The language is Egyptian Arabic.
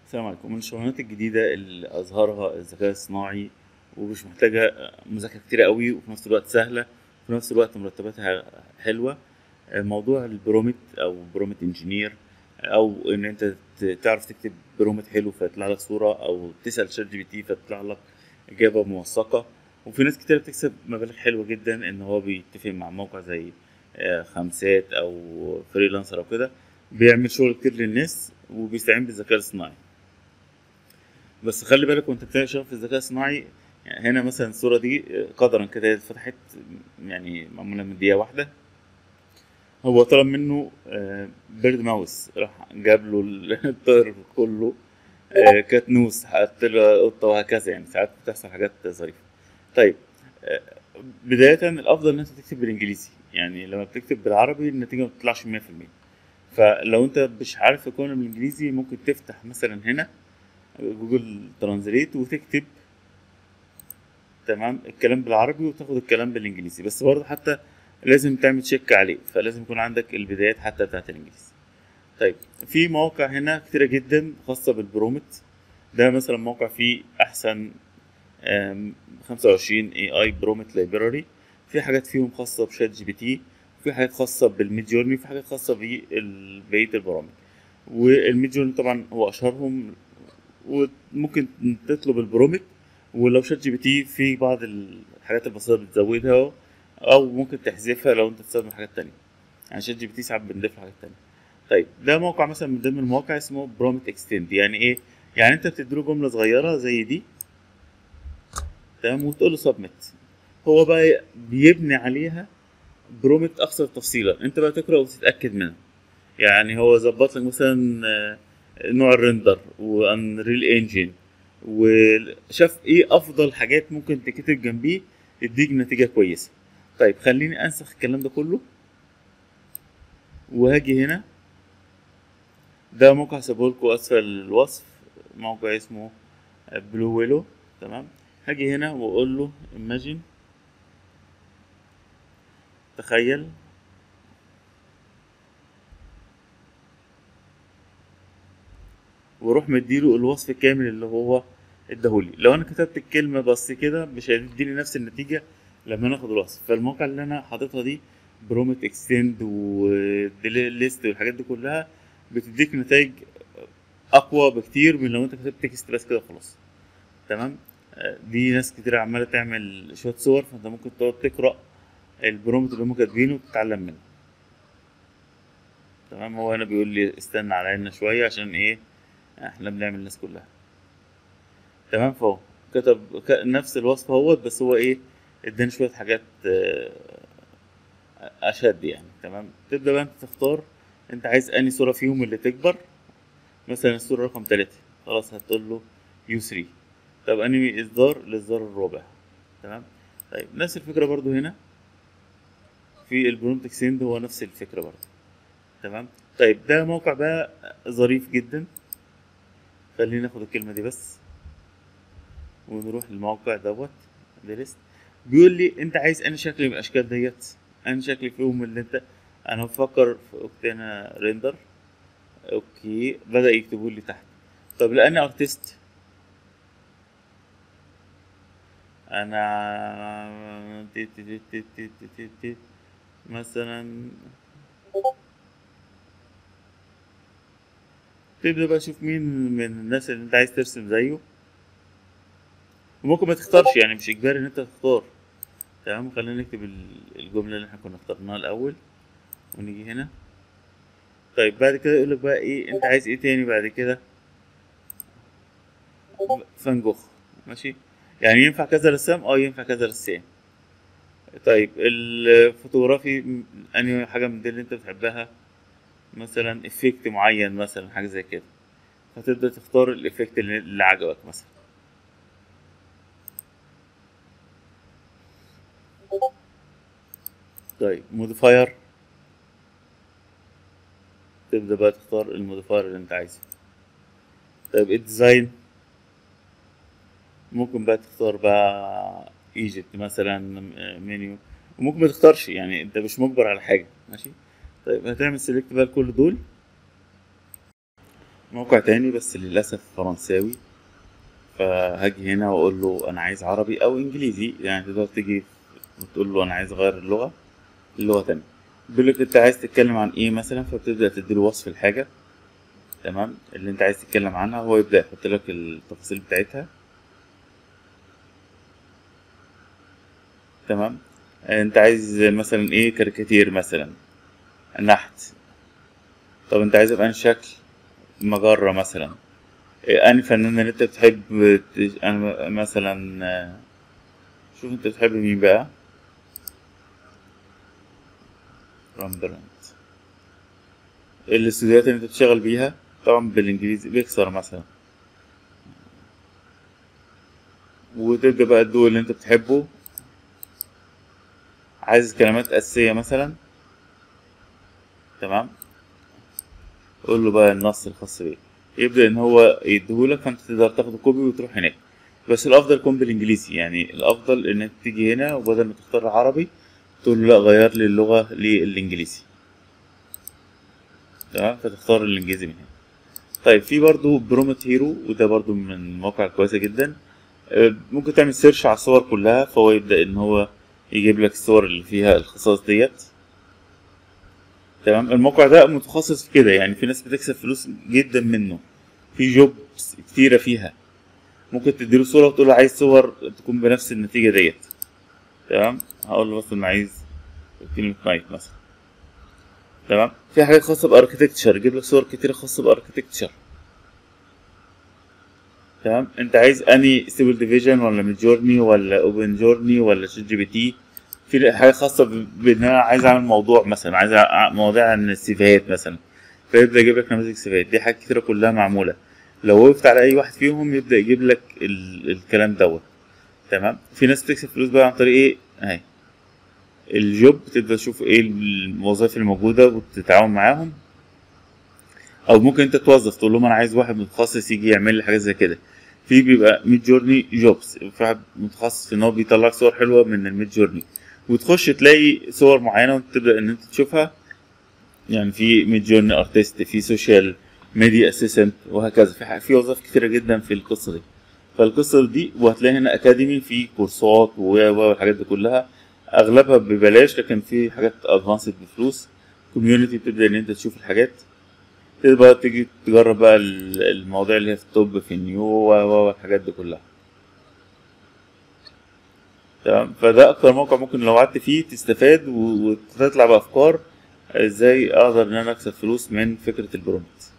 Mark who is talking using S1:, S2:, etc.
S1: السلام عليكم من الشغلانات الجديدة اللي أظهرها الذكاء الصناعي ومش محتاجة مذاكرة كتير قوي وفي نفس الوقت سهلة وفي نفس الوقت مرتباتها حلوة موضوع البرومت أو برومت انجينير أو إن أنت ت- تعرف تكتب برومت حلو فيطلع لك صورة أو تسأل شات جي بي تي فتطلع لك إجابة موثقة وفي ناس كتير بتكسب مبالغ حلوة جدا إن هو بيتفق مع موقع زي آه، خمسات أو فريلانسر أو كده بيعمل شغل كتير للناس وبيستعين بالذكاء الصناعي بس خلي بالك وانت بتشتغل في الذكاء الصناعي يعني هنا مثلا الصورة دي قدرا كده هي اتفتحت يعني معمولة من دقيقة واحدة هو طلب منه آه، بيرد ماوس راح جاب له الطير كله آه، كاتنوس حط له قطة وهكذا يعني ساعات بتحصل حاجات ظريفة طيب آه، بداية الأفضل إن أنت تكتب بالإنجليزي يعني لما بتكتب بالعربي النتيجة ما بتطلعش 100% فلو أنت مش عارف تكون بالإنجليزي ممكن تفتح مثلا هنا جوجل ترانزليت وتكتب تمام الكلام بالعربي وتاخد الكلام بالانجليزي بس برضه حتى لازم تعمل تشيك عليه فلازم يكون عندك البدايات حتى بتاعت الانجليزي طيب في مواقع هنا كتيرة جدا خاصة بالبرومت ده مثلا موقع فيه احسن آم، 25 اي اي برومت لايبراري في حاجات فيهم خاصة بشات جي بي تي في حاجات خاصة بالميد جورني في حاجات خاصة ببقية البرامج والميد جورني طبعا هو اشهرهم وممكن تطلب البرومت ولو شات جي بي تي في بعض الحاجات البسيطة بتزودها أو ممكن تحذفها لو أنت تستخدم حاجات تانية يعني شات جي بي تي ساعات بنضيف له حاجات تانية طيب ده موقع مثلا من ضمن المواقع اسمه برومت اكستند يعني إيه؟ يعني أنت بتديله جملة صغيرة زي دي تمام وتقول له سبميت هو بقى بيبني عليها برومت أكثر تفصيلا أنت بقى تقرأ وتتأكد منها يعني هو ظبط لك مثلا آه، نوع الريندر وانريل انجن وشاف ايه افضل حاجات ممكن تكتب جنبيه تديك نتيجه كويسه طيب خليني انسخ الكلام ده كله وهاجي هنا ده موقع سيبهولكم اسفل الوصف موقع اسمه بلو ويلو تمام هاجي هنا واقول له imagine تخيل واروح مديله الوصف الكامل اللي هو اداهولي لو انا كتبت الكلمه بس كده مش هيديني نفس النتيجه لما انا اخد الوصف فالموقع اللي انا حاططها دي برومت اكستند وليست والحاجات دي كلها بتديك نتائج اقوى بكتير من لو انت كتبت تكست بس كده خلاص تمام آه، دي ناس كتير عماله تعمل شويه صور فانت ممكن تقعد تقرا البرومت اللي هم كاتبينه وتتعلم منه تمام هو هنا بيقول لي استنى علينا شويه عشان ايه احنا بنعمل الناس كلها تمام فهو كتب ك- نفس الوصف اهوت بس هو ايه اداني شويه حاجات آه، اشد يعني تمام تبدا بقى انت تختار انت عايز انهي صوره فيهم اللي تكبر مثلا الصوره رقم ثلاثة خلاص هتقول له يو 3 طب انهي اصدار الاصدار الرابع تمام طيب نفس الفكره برضو هنا في البرومت اكسند هو نفس الفكره برضو تمام طيب ده موقع بقى ظريف جدا خلينا ناخد الكلمة دي بس ونروح للموقع دوت ليست بيقول لي انت عايز انا شكل من الاشكال ديت انا شكل فيهم اللي انت انا بفكر في اوكتانا ريندر اوكي بدأ يكتبوا لي تحت طب لاني ارتست انا تي- تي- تي- تي- تي- تي- تي- تي. مثلا تبدأ بقى تشوف مين من الناس اللي انت عايز ترسم زيه وممكن ما تختارش يعني مش اجباري ان انت تختار تمام خلينا نكتب ال- الجملة اللي احنا كنا اخترناها الاول ونيجي هنا طيب بعد كده يقولك بقى ايه انت عايز ايه تاني بعد كده فان جوخ ماشي يعني ينفع كذا رسام اه ينفع كذا رسام طيب الفوتوغرافي م- انهي حاجة من دي اللي انت بتحبها مثلا افكت معين مثلا حاجة زي كده فتبدأ تختار الافكت اللي, اللي عجبك مثلا طيب موديفاير تبدأ بقى تختار الموديفاير اللي انت عايزه طيب الديزاين ممكن بقى تختار بقى ايجيبت مثلا منيو وممكن ما تختارش يعني انت مش مجبر على حاجة ماشي طيب هتعمل سيلكت بقى لكل دول موقع تاني بس للأسف فرنساوي فهاجي هنا واقول له انا عايز عربي او انجليزي يعني تقدر تيجي وتقول له انا عايز اغير اللغة للغة تانية بيقول لك انت عايز تتكلم عن ايه مثلا فبتبدأ تديله وصف الحاجة تمام اللي انت عايز تتكلم عنها هو يبدأ يحط لك التفاصيل بتاعتها تمام انت عايز مثلا ايه كاريكاتير مثلا نحت طب انت عايزها بأنهي شكل مجرة مثلا إيه أنهي فنان اللي انت بتحب تش- انا مثلا آه، شوف انت بتحب مين بقى رامبرانت الاستوديوهات اللي انت بتشتغل بيها طبعا بالانجليزي بيكسر مثلا وتبدأ بقى الضوء اللي انت بتحبه عايز كلمات أساسية مثلا تمام قول له بقى النص الخاص بيه يبدأ إن هو يديهولك فأنت تقدر تاخده كوبي وتروح هناك بس الأفضل يكون بالإنجليزي يعني الأفضل إن أنت تيجي هنا وبدل ما تختار العربي تقول له لأ غير لي اللغة للإنجليزي تمام فتختار الإنجليزي من هنا طيب في برضو برومت هيرو وده برضو من المواقع الكويسة جدا آه، ممكن تعمل سيرش على الصور كلها فهو يبدأ إن هو يجيب لك الصور اللي فيها الخصائص ديت تمام الموقع ده متخصص في كده يعني في ناس بتكسب فلوس جدا منه في جوبس كتيرة فيها ممكن تديله صورة وتقول له عايز صور تكون بنفس النتيجة ديت تمام هقول له مثلا عايز كلمة نايت مثلا تمام في حاجات خاصة باركتكتشر يجيب لك صور كتيرة خاصة باركتكتشر تمام انت عايز اني ستيبل ديفيجن ولا ميد جورني ولا اوبن جورني ولا شات جي بي تي في حاجه خاصه ب- بان انا عايز اعمل موضوع مثلا عايز أع- مواضيع عن السيفيهات مثلا فيبدا يجيب لك نماذج سيفيهات دي حاجات كتيره كلها معموله لو وقفت على اي واحد فيهم يبدا يجيب لك ال... الكلام دوت تمام في ناس بتكسب فلوس بقى عن طريق ايه اهي الجوب تبدا تشوف ايه الوظائف الموجوده وتتعاون معاهم او ممكن انت توظف تقول لهم انا عايز واحد متخصص يجي يعمل لي حاجات زي كده في بيبقى ميد جورني جوبز في واحد متخصص في ان هو بيطلع لك صور حلوه من الميد جورني وتخش تلاقي صور معينه وانت تبدا ان انت تشوفها يعني في ميد جورني ارتست في سوشيال ميديا اسيستنت وهكذا في ح- في وظائف كتيره جدا في القصه دي فالقصه دي وهتلاقي هنا اكاديمي في كورسات و و والحاجات دي كلها اغلبها ببلاش لكن في حاجات ادفانسد بفلوس كوميونتي بتبدا ان انت تشوف الحاجات تبدا بقى تيجي تجرب بقى ال- المواضيع اللي هي في الطب في النيو و و والحاجات دي كلها تمام فده اكتر موقع ممكن لو قعدت فيه تستفاد و- وتطلع بافكار ازاي اقدر ان انا اكسب فلوس من فكره البرومت